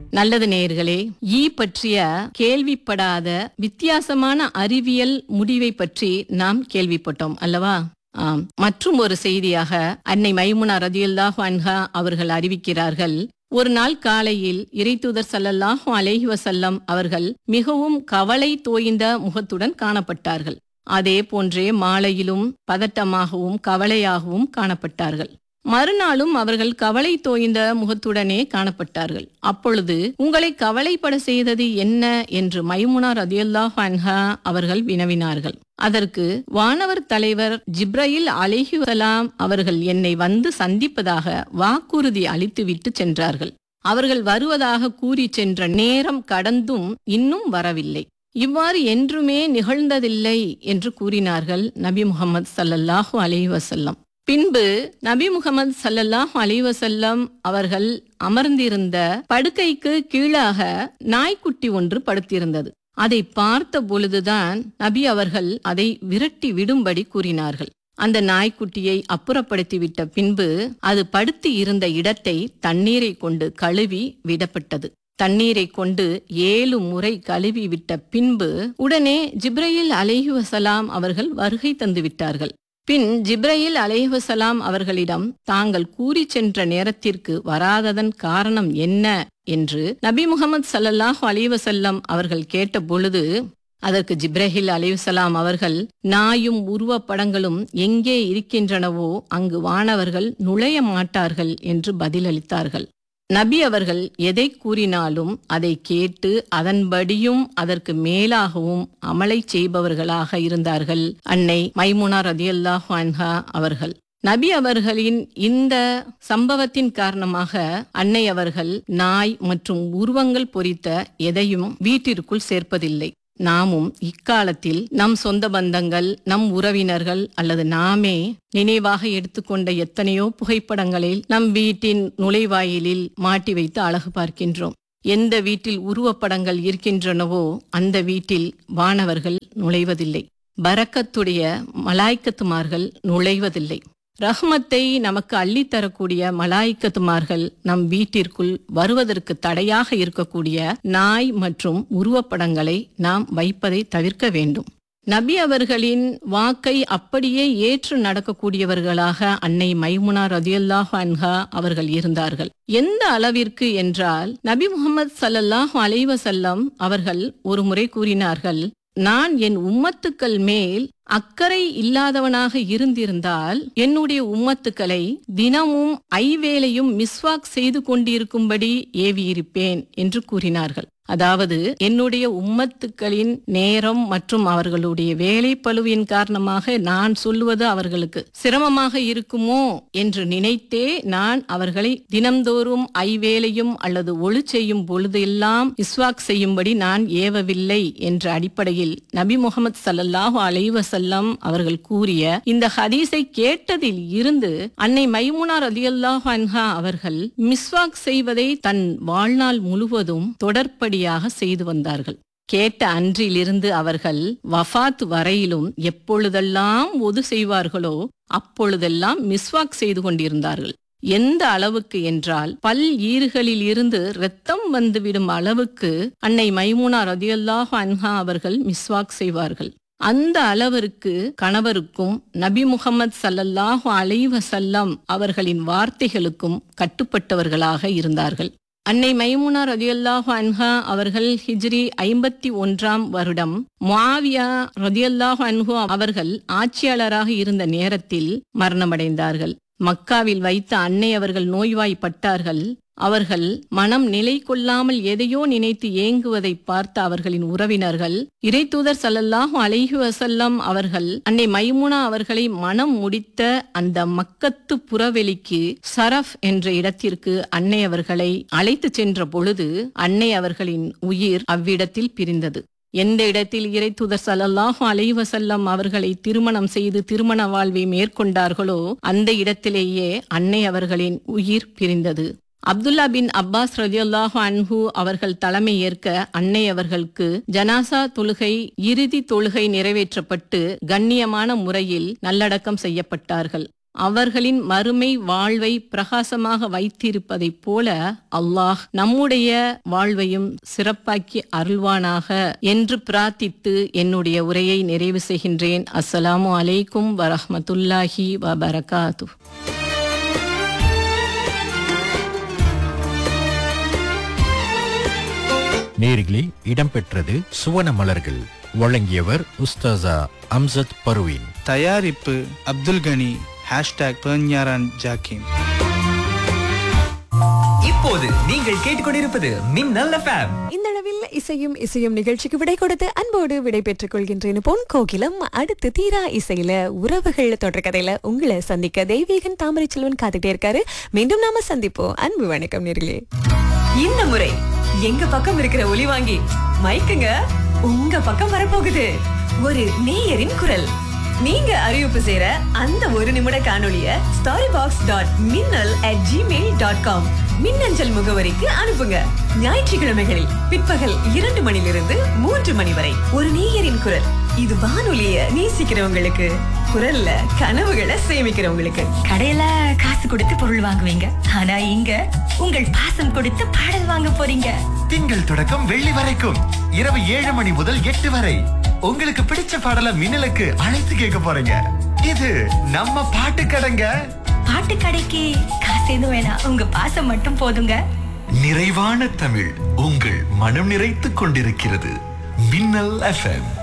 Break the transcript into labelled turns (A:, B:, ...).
A: நல்லது நேயர்களே ஈ பற்றிய கேள்விப்படாத வித்தியாசமான அறிவியல் முடிவை பற்றி நாம் கேள்விப்பட்டோம் அல்லவா ஆம் மற்றும் ஒரு செய்தியாக அன்னை மைமுனா ரதியுல்லாஹு அன்ஹா அவர்கள் அறிவிக்கிறார்கள் ஒரு நாள் காலையில் இறைத்தூதர் ஸல்லல்லாஹு அலைஹி வஸல்லம் அவர்கள் மிகவும் கவலை தோய்ந்த முகத்துடன் காணப்பட்டார்கள் அதே போன்றே மாலையிலும் பதட்டமாகவும் கவலையாகவும் காணப்பட்டார்கள் மறுநாளும் அவர்கள் கவலை தோய்ந்த முகத்துடனே காணப்பட்டார்கள் அப்பொழுது உங்களை கவலைப்பட செய்தது என்ன என்று மைமுனா ரதியுல்லாஹு அன்ஹா அவர்கள் வினவினார்கள் அதற்கு வானவர் தலைவர் ஜிப்ரயில் அலிஹுசலாம் அவர்கள் என்னை வந்து சந்திப்பதாக வாக்குறுதி அளித்துவிட்டு சென்றார்கள் அவர்கள் வருவதாக கூறி சென்ற நேரம் கடந்தும் இன்னும் வரவில்லை இவ்வாறு என்றுமே நிகழ்ந்ததில்லை என்று கூறினார்கள் நபி முகமது சல்லல்லாஹு அலைஹி வஸல்லம் பின்பு நபி முகமது சல்லல்லாஹு அலைஹி வஸல்லம் அவர்கள் அமர்ந்திருந்த படுக்கைக்கு கீழாக நாய்க்குட்டி ஒன்று படுத்திருந்தது அதை பார்த்த பொழுதுதான் நபி அவர்கள் அதை விரட்டி விடும்படி கூறினார்கள் அந்த நாய்க்குட்டியை அப்புறப்படுத்திவிட்ட பின்பு அது படுத்து இருந்த இடத்தை தண்ணீரை கொண்டு கழுவி விடப்பட்டது தண்ணீரை கொண்டு ஏழு முறை கழுவி விட்ட பின்பு உடனே ஜிப்ரயில் அலைஹி வசலாம் அவர்கள் வருகை தந்து விட்டார்கள் பின் ஜிப்ரயில் அலைஹுசலாம் அவர்களிடம் தாங்கள் கூறி சென்ற நேரத்திற்கு வராததன் காரணம் என்ன என்று நபி முகமது சல்லல்லாஹு அலைவசல்லம் அவர்கள் கேட்ட பொழுது அதற்கு ஜிப்ரஹில் அலைவசலாம் அவர்கள் நாயும் உருவப்படங்களும் எங்கே இருக்கின்றனவோ அங்கு வானவர்கள் நுழைய மாட்டார்கள் என்று பதிலளித்தார்கள் நபி அவர்கள் எதை கூறினாலும் அதை கேட்டு அதன்படியும் அதற்கு மேலாகவும் அமலை செய்பவர்களாக இருந்தார்கள் அன்னை மைமுனா ரதியல்லாஹு அன்ஹா அவர்கள் நபி அவர்களின் இந்த சம்பவத்தின் காரணமாக அன்னை அவர்கள் நாய் மற்றும் உருவங்கள் பொறித்த எதையும் வீட்டிற்குள் சேர்ப்பதில்லை நாமும் இக்காலத்தில் நம் சொந்த பந்தங்கள் நம் உறவினர்கள் அல்லது நாமே நினைவாக எடுத்துக்கொண்ட எத்தனையோ புகைப்படங்களில் நம் வீட்டின் நுழைவாயிலில் மாட்டி வைத்து அழகு பார்க்கின்றோம் எந்த வீட்டில் உருவப்படங்கள் இருக்கின்றனவோ அந்த வீட்டில் வானவர்கள் நுழைவதில்லை பரக்கத்துடைய மலாய்க்கத்துமார்கள் நுழைவதில்லை ரஹ்மத்தை நமக்கு அள்ளித்தரக்கூடிய மலாய்க்கத்துமார்கள் நம் வீட்டிற்குள் வருவதற்கு தடையாக இருக்கக்கூடிய நாய் மற்றும் உருவப்படங்களை நாம் வைப்பதை தவிர்க்க வேண்டும் நபி அவர்களின் வாக்கை அப்படியே ஏற்று நடக்கக்கூடியவர்களாக அன்னை மைமுனா ரதியல்லாஹு அன்ஹா அவர்கள் இருந்தார்கள் எந்த அளவிற்கு என்றால் நபி முகமது சல்லல்லாஹு அலைவசல்லம் அவர்கள் ஒரு முறை கூறினார்கள் நான் என் உம்மத்துக்கள் மேல் அக்கறை இல்லாதவனாக இருந்திருந்தால் என்னுடைய உம்மத்துக்களை தினமும் ஐவேளையும் மிஸ்வாக் செய்து கொண்டிருக்கும்படி ஏவியிருப்பேன் என்று கூறினார்கள் அதாவது என்னுடைய உம்மத்துக்களின் நேரம் மற்றும் அவர்களுடைய வேலை பழுவின் காரணமாக நான் சொல்லுவது அவர்களுக்கு சிரமமாக இருக்குமோ என்று நினைத்தே நான் அவர்களை தினம்தோறும் ஐவேளையும் அல்லது ஒளி செய்யும் பொழுதெல்லாம் இஸ்வாக் செய்யும்படி நான் ஏவவில்லை என்ற அடிப்படையில் நபி முகமது சல்லல்லாஹு அலைவசல்லம் அவர்கள் கூறிய இந்த ஹதீஸை கேட்டதில் இருந்து அன்னை மைமுனா ரலியல்லாஹு அன்ஹா அவர்கள் மிஸ்வாக் செய்வதை தன் வாழ்நாள் முழுவதும் தொடர்படி படியாக செய்து வந்தார்கள் கேட்ட அன்றிலிருந்து அவர்கள் வஃபாத் வரையிலும் எப்பொழுதெல்லாம் ஒது செய்வார்களோ அப்பொழுதெல்லாம் மிஸ்வாக் செய்து கொண்டிருந்தார்கள் எந்த அளவுக்கு என்றால் பல் ஈறுகளில் இருந்து ரத்தம் வந்துவிடும் அளவுக்கு அன்னை மைமுனா ரதியல்லாஹு அன்ஹா அவர்கள் மிஸ்வாக் செய்வார்கள் அந்த அளவிற்கு கணவருக்கும் நபி முகமது சல்லல்லாஹு அலைவசல்லம் அவர்களின் வார்த்தைகளுக்கும் கட்டுப்பட்டவர்களாக இருந்தார்கள் அன்னை மைமுனா ரதியல்லாஹு அன்ஹா அவர்கள் ஹிஜ்ரி ஐம்பத்தி ஒன்றாம் வருடம் மாவியா ரதியல்லாஹு அன்ஹு அவர்கள் ஆட்சியாளராக இருந்த நேரத்தில் மரணமடைந்தார்கள் மக்காவில் வைத்த அன்னை அவர்கள் நோய்வாய்ப்பட்டார்கள் அவர்கள் மனம் நிலை கொள்ளாமல் எதையோ நினைத்து ஏங்குவதை பார்த்த அவர்களின் உறவினர்கள் இறைத்தூதர் சல்லல்லாஹு அலைஹி வசல்லம் அவர்கள் அன்னை மைமுனா அவர்களை மனம் முடித்த அந்த மக்கத்து புறவெளிக்கு சரஃப் என்ற இடத்திற்கு அன்னை அவர்களை அழைத்து சென்ற பொழுது அன்னை அவர்களின் உயிர் அவ்விடத்தில் பிரிந்தது எந்த இடத்தில் இறை தூதர் சல்லல்லாஹு அலைவசல்லம் அவர்களை திருமணம் செய்து திருமண வாழ்வை மேற்கொண்டார்களோ அந்த இடத்திலேயே அன்னை அவர்களின் உயிர் பிரிந்தது அப்துல்லா பின் அப்பாஸ் ரதியுல்லாஹு அன்ஹு அவர்கள் தலைமை ஏற்க அன்னை அவர்களுக்கு ஜனாசா தொழுகை இறுதி தொழுகை நிறைவேற்றப்பட்டு கண்ணியமான முறையில் நல்லடக்கம் செய்யப்பட்டார்கள் அவர்களின் மறுமை வாழ்வை பிரகாசமாக வைத்திருப்பதைப் போல அல்லாஹ் நம்முடைய வாழ்வையும் சிறப்பாக்கி அருள்வானாக என்று பிரார்த்தித்து என்னுடைய உரையை நிறைவு செய்கின்றேன் அஸ்ஸலாமு அலைக்கும் வரஹ்மத்துல்லாஹி வபரகாத்து
B: நேரிலே இடம்பெற்றது சுவன மலர்கள் வழங்கியவர் உஸ்தாசா அம்சத் பர்வீன்
C: தயாரிப்பு அப்துல் கனி ஹேஷ்டாக் பெர்ஞாரான் ஜாக்கிம்
D: இப்போது நீங்கள் கேட்டுக்கொண்டிருப்பது மின்னல் எஃப்எம்
E: இந்த அளவில் இசையும் இசையும் நிகழ்ச்சிக்கு விடை கொடுத்து அன்போடு விடை பெற்றுக் கொள்கின்றேன் பொன் கோகிலம் அடுத்து தீரா இசையில உறவுகள் தொடர் கதையில உங்களை சந்திக்க தெய்வீகன் தாமரை செல்வன் காத்துட்டே இருக்காரு மீண்டும் நாம சந்திப்போம் அன்பு வணக்கம் நேர்களே
F: இந்த முறை எங்க பக்கம் இருக்கிற ஒலி வாங்கி மைக்குங்க உங்க பக்கம் வரப்போகுது ஒரு நேயரின் குரல் நீங்க அறிவிப்பு செய்யற அந்த ஒரு நிமிட காணொளிய story box dot Minnal at Gmail dot com மின்னஞ்சல் முகவரிக்கு அனுப்புங்க ஞாயிற்றுக்கிழமைகளில் பிற்பகல் இரண்டு மணிலிருந்து மூன்று மணி வரை ஒரு நேயரின் குரல் இது வானொலிய நேசிக்கிறவங்களுக்கு குரல்ல கனவுகளை சேமிக்கிறவங்களுக்கு
G: கடையில காசு கொடுத்து பொருள் வாங்குவீங்க ஆனா இங்க உங்கள் பாசம் கொடுத்து பாடல் வாங்க போறீங்க
H: திங்கள் தொடக்கம் வெள்ளி வரைக்கும் இரவு ஏழு மணி முதல் எட்டு வரை உங்களுக்கு பிடிச்ச பாடல மின்னலுக்கு அழைத்து கேட்க போறீங்க இது நம்ம பாட்டு கடைங்க
G: பாட்டு கடைக்கு காசு எதுவும் வேணாம் உங்க பாசம் மட்டும் போதுங்க
H: நிறைவான தமிழ் உங்கள் மனம் நிறைத்துக் கொண்டிருக்கிறது மின்னல் எஃப்எம்